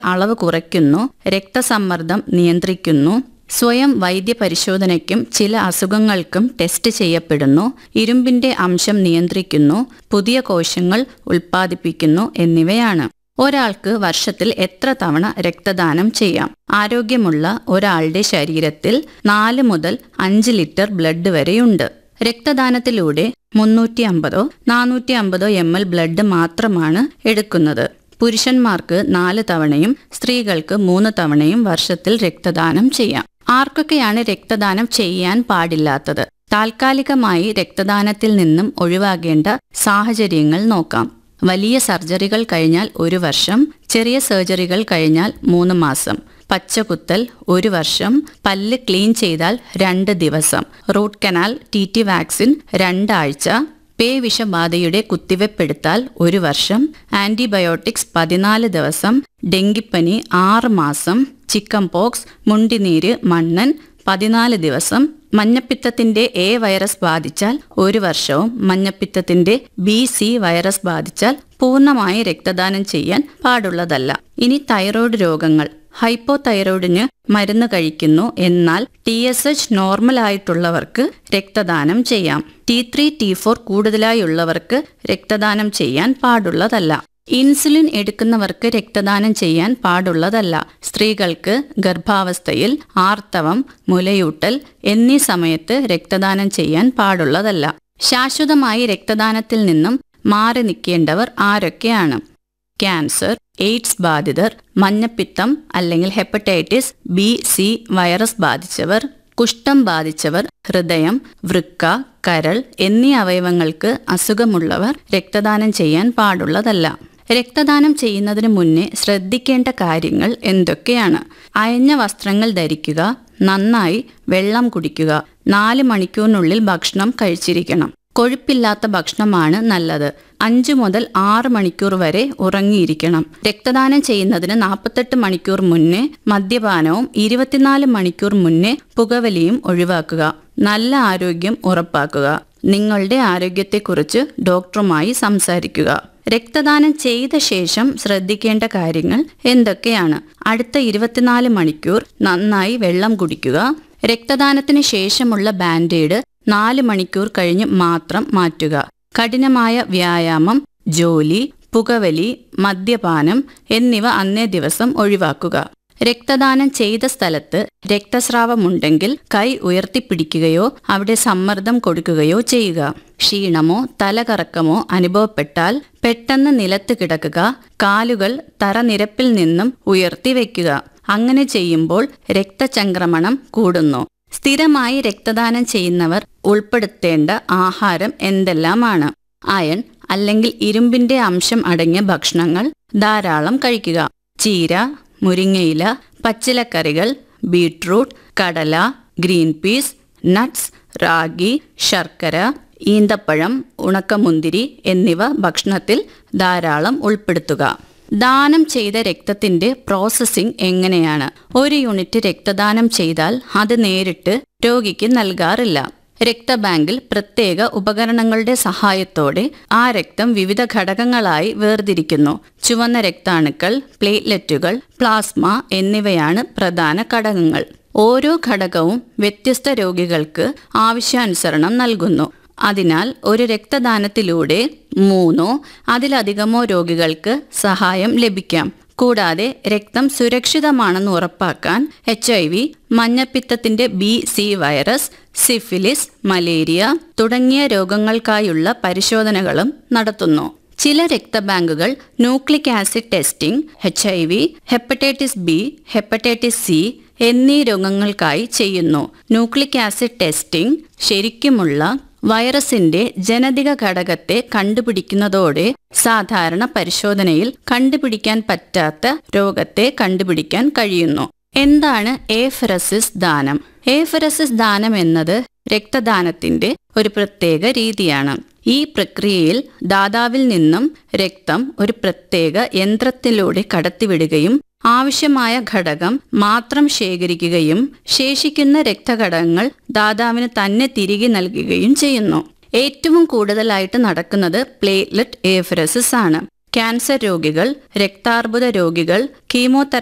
അളവ് കുറയ്ക്കുന്നു രക്തസമ്മർദ്ദം നിയന്ത്രിക്കുന്നു സ്വയം വൈദ്യപരിശോധനയ്ക്കും ചില അസുഖങ്ങൾക്കും ടെസ്റ്റ് ചെയ്യപ്പെടുന്നു ഇരുമ്പിന്റെ അംശം നിയന്ത്രിക്കുന്നു പുതിയ കോശങ്ങൾ ഉൽപ്പാദിപ്പിക്കുന്നു എന്നിവയാണ് ഒരാൾക്ക് വർഷത്തിൽ എത്ര തവണ രക്തദാനം ചെയ്യാം ആരോഗ്യമുള്ള ഒരാളുടെ ശരീരത്തിൽ നാല് മുതൽ അഞ്ച് ലിറ്റർ ബ്ലഡ് വരെയുണ്ട് രക്തദാനത്തിലൂടെ മുന്നൂറ്റി അമ്പതോ നാനൂറ്റി അമ്പതോ എം എൽ ബ്ലഡ് മാത്രമാണ് എടുക്കുന്നത് പുരുഷന്മാർക്ക് നാല് തവണയും സ്ത്രീകൾക്ക് മൂന്ന് തവണയും വർഷത്തിൽ രക്തദാനം ചെയ്യാം ആർക്കൊക്കെയാണ് രക്തദാനം ചെയ്യാൻ പാടില്ലാത്തത് താൽക്കാലികമായി രക്തദാനത്തിൽ നിന്നും ഒഴിവാകേണ്ട സാഹചര്യങ്ങൾ നോക്കാം വലിയ സർജറികൾ കഴിഞ്ഞാൽ ഒരു വർഷം ചെറിയ സർജറികൾ കഴിഞ്ഞാൽ മൂന്ന് മാസം പച്ചകുത്തൽ ഒരു വർഷം പല്ല് ക്ലീൻ ചെയ്താൽ രണ്ട് ദിവസം root canal T T vaccine രണ്ടാഴ്ച പേ വിഷബാധയുടെ കുത്തിവെപ്പെടുത്താൽ ഒരു വർഷം ആന്റിബയോട്ടിക്സ് പതിനാല് ദിവസം ഡെങ്കിപ്പനി ആറ് മാസം ചിക്കൻ പോക്സ് മുണ്ടിനീര് മണ്ണൻ പതിനാല് ദിവസം മഞ്ഞപ്പിത്തത്തിന്റെ എ വൈറസ് ബാധിച്ചാൽ ഒരു വർഷവും മഞ്ഞപ്പിത്തത്തിന്റെ ബി സി വൈറസ് ബാധിച്ചാൽ പൂർണ്ണമായി രക്തദാനം ചെയ്യാൻ പാടുള്ളതല്ല ഇനി തൈറോയ്ഡ് രോഗങ്ങൾ ഹൈപ്പോ തൈറോയിഡിന് മരുന്ന് കഴിക്കുന്നു എന്നാൽ ടി എസ് എച്ച് നോർമൽ ആയിട്ടുള്ളവർക്ക് രക്തദാനം ചെയ്യാം ടി ത്രീ ടി ഫോർ കൂടുതലായുള്ളവർക്ക് രക്തദാനം ചെയ്യാൻ പാടുള്ളതല്ല ഇൻസുലിൻ എടുക്കുന്നവർക്ക് രക്തദാനം ചെയ്യാൻ പാടുള്ളതല്ല സ്ത്രീകൾക്ക് ഗർഭാവസ്ഥയിൽ ആർത്തവം മുലയൂട്ടൽ എന്നീ സമയത്ത് രക്തദാനം ചെയ്യാൻ പാടുള്ളതല്ല ശാശ്വതമായി രക്തദാനത്തിൽ നിന്നും മാറി നിൽക്കേണ്ടവർ ആരൊക്കെയാണ് ക്യാൻസർ എയ്ഡ്സ് ബാധിതർ മഞ്ഞപ്പിത്തം അല്ലെങ്കിൽ ഹെപ്പറ്റൈറ്റിസ് ബി സി വൈറസ് ബാധിച്ചവർ കുഷ്ഠം ബാധിച്ചവർ ഹൃദയം വൃക്ക കരൾ എന്നീ അവയവങ്ങൾക്ക് അസുഖമുള്ളവർ രക്തദാനം ചെയ്യാൻ പാടുള്ളതല്ല രക്തദാനം ചെയ്യുന്നതിന് മുന്നേ ശ്രദ്ധിക്കേണ്ട കാര്യങ്ങൾ എന്തൊക്കെയാണ് അയഞ്ഞ വസ്ത്രങ്ങൾ ധരിക്കുക നന്നായി വെള്ളം കുടിക്കുക നാല് മണിക്കൂറിനുള്ളിൽ ഭക്ഷണം കഴിച്ചിരിക്കണം കൊഴുപ്പില്ലാത്ത ഭക്ഷണമാണ് നല്ലത് അഞ്ചു മുതൽ ആറ് മണിക്കൂർ വരെ ഉറങ്ങിയിരിക്കണം രക്തദാനം ചെയ്യുന്നതിന് നാൽപ്പത്തെട്ട് മണിക്കൂർ മുന്നേ മദ്യപാനവും ഇരുപത്തിനാല് മണിക്കൂർ മുന്നേ പുകവലിയും ഒഴിവാക്കുക നല്ല ആരോഗ്യം ഉറപ്പാക്കുക നിങ്ങളുടെ ആരോഗ്യത്തെക്കുറിച്ച് ഡോക്ടറുമായി സംസാരിക്കുക രക്തദാനം ചെയ്ത ശേഷം ശ്രദ്ധിക്കേണ്ട കാര്യങ്ങൾ എന്തൊക്കെയാണ് അടുത്ത ഇരുപത്തിനാല് മണിക്കൂർ നന്നായി വെള്ളം കുടിക്കുക രക്തദാനത്തിന് ശേഷമുള്ള ബാൻഡേഡ് നാല് മണിക്കൂർ കഴിഞ്ഞ് മാത്രം മാറ്റുക കഠിനമായ വ്യായാമം ജോലി പുകവലി മദ്യപാനം എന്നിവ അന്നേ ദിവസം ഒഴിവാക്കുക രക്തദാനം ചെയ്ത സ്ഥലത്ത് രക്തസ്രാവമുണ്ടെങ്കിൽ കൈ ഉയർത്തിപ്പിടിക്കുകയോ അവിടെ സമ്മർദ്ദം കൊടുക്കുകയോ ചെയ്യുക ക്ഷീണമോ തലകറക്കമോ അനുഭവപ്പെട്ടാൽ പെട്ടെന്ന് നിലത്ത് കിടക്കുക കാലുകൾ തറനിരപ്പിൽ നിന്നും ഉയർത്തി വയ്ക്കുക അങ്ങനെ ചെയ്യുമ്പോൾ രക്തചംക്രമണം കൂടുന്നു സ്ഥിരമായി രക്തദാനം ചെയ്യുന്നവർ ഉൾപ്പെടുത്തേണ്ട ആഹാരം എന്തെല്ലാമാണ് അയൺ അല്ലെങ്കിൽ ഇരുമ്പിന്റെ അംശം അടങ്ങിയ ഭക്ഷണങ്ങൾ ധാരാളം കഴിക്കുക ചീര മുരിങ്ങയില പച്ചിലക്കറികൾ ബീട്രൂട്ട് കടല ഗ്രീൻ പീസ് നട്ട്സ് റാഗി ശർക്കര ഈന്തപ്പഴം ഉണക്കമുന്തിരി എന്നിവ ഭക്ഷണത്തിൽ ധാരാളം ഉൾപ്പെടുത്തുക ദാനം ചെയ്ത രക്തത്തിന്റെ പ്രോസസ്സിംഗ് എങ്ങനെയാണ് ഒരു യൂണിറ്റ് രക്തദാനം ചെയ്താൽ അത് നേരിട്ട് രോഗിക്ക് നൽകാറില്ല രക്തബാങ്കിൽ പ്രത്യേക ഉപകരണങ്ങളുടെ സഹായത്തോടെ ആ രക്തം വിവിധ ഘടകങ്ങളായി വേർതിരിക്കുന്നു ചുവന്ന രക്താണുക്കൾ പ്ലേറ്റ്ലെറ്റുകൾ പ്ലാസ്മ എന്നിവയാണ് പ്രധാന ഘടകങ്ങൾ ഓരോ ഘടകവും വ്യത്യസ്ത രോഗികൾക്ക് ആവശ്യാനുസരണം നൽകുന്നു അതിനാൽ ഒരു രക്തദാനത്തിലൂടെ മൂന്നോ അതിലധികമോ രോഗികൾക്ക് സഹായം ലഭിക്കാം കൂടാതെ രക്തം സുരക്ഷിതമാണെന്ന് ഉറപ്പാക്കാൻ എച്ച് ഐ വി മഞ്ഞപ്പിത്തത്തിന്റെ B C virus syphilis malaria തുടങ്ങിയ രോഗങ്ങൾക്കായുള്ള പരിശോധനകളും നടത്തുന്നു ചില രക്തബാങ്കുകൾ nucleic acid testing H I V hepatitis B hepatitis C എന്നീ രോഗങ്ങൾക്കായി ചെയ്യുന്നു ന്യൂക്ലിക് ആസിഡ് ടെസ്റ്റിംഗ് ശരിക്കുമുള്ള വൈറസിന്റെ ജനതിക ഘടകത്തെ കണ്ടുപിടിക്കുന്നതോടെ സാധാരണ പരിശോധനയിൽ കണ്ടുപിടിക്കാൻ പറ്റാത്ത രോഗത്തെ കണ്ടുപിടിക്കാൻ കഴിയുന്നു എന്താണ് ഏഫറസിസ് ദാനം ഏഫറസിസ് ദാനം എന്നത് രക്തദാനത്തിന്റെ ഒരു പ്രത്യേക രീതിയാണ് ഈ പ്രക്രിയയിൽ ദാതാവിൽ നിന്നും രക്തം ഒരു പ്രത്യേക യന്ത്രത്തിലൂടെ കടത്തിവിടുകയും ആവശ്യമായ ഘടകം മാത്രം ശേഖരിക്കുകയും ശേഷിക്കുന്ന രക്തഘടകങ്ങൾ ദാതാവിന് തന്നെ തിരികെ നൽകുകയും ചെയ്യുന്നു ഏറ്റവും കൂടുതലായിട്ട് നടക്കുന്നത് പ്ലേറ്റ്ലെറ്റ് ഏഫറസിസ് ആണ് ക്യാൻസർ രോഗികൾ രക്താർബുദ രോഗികൾ കീമോതെറാപ്പി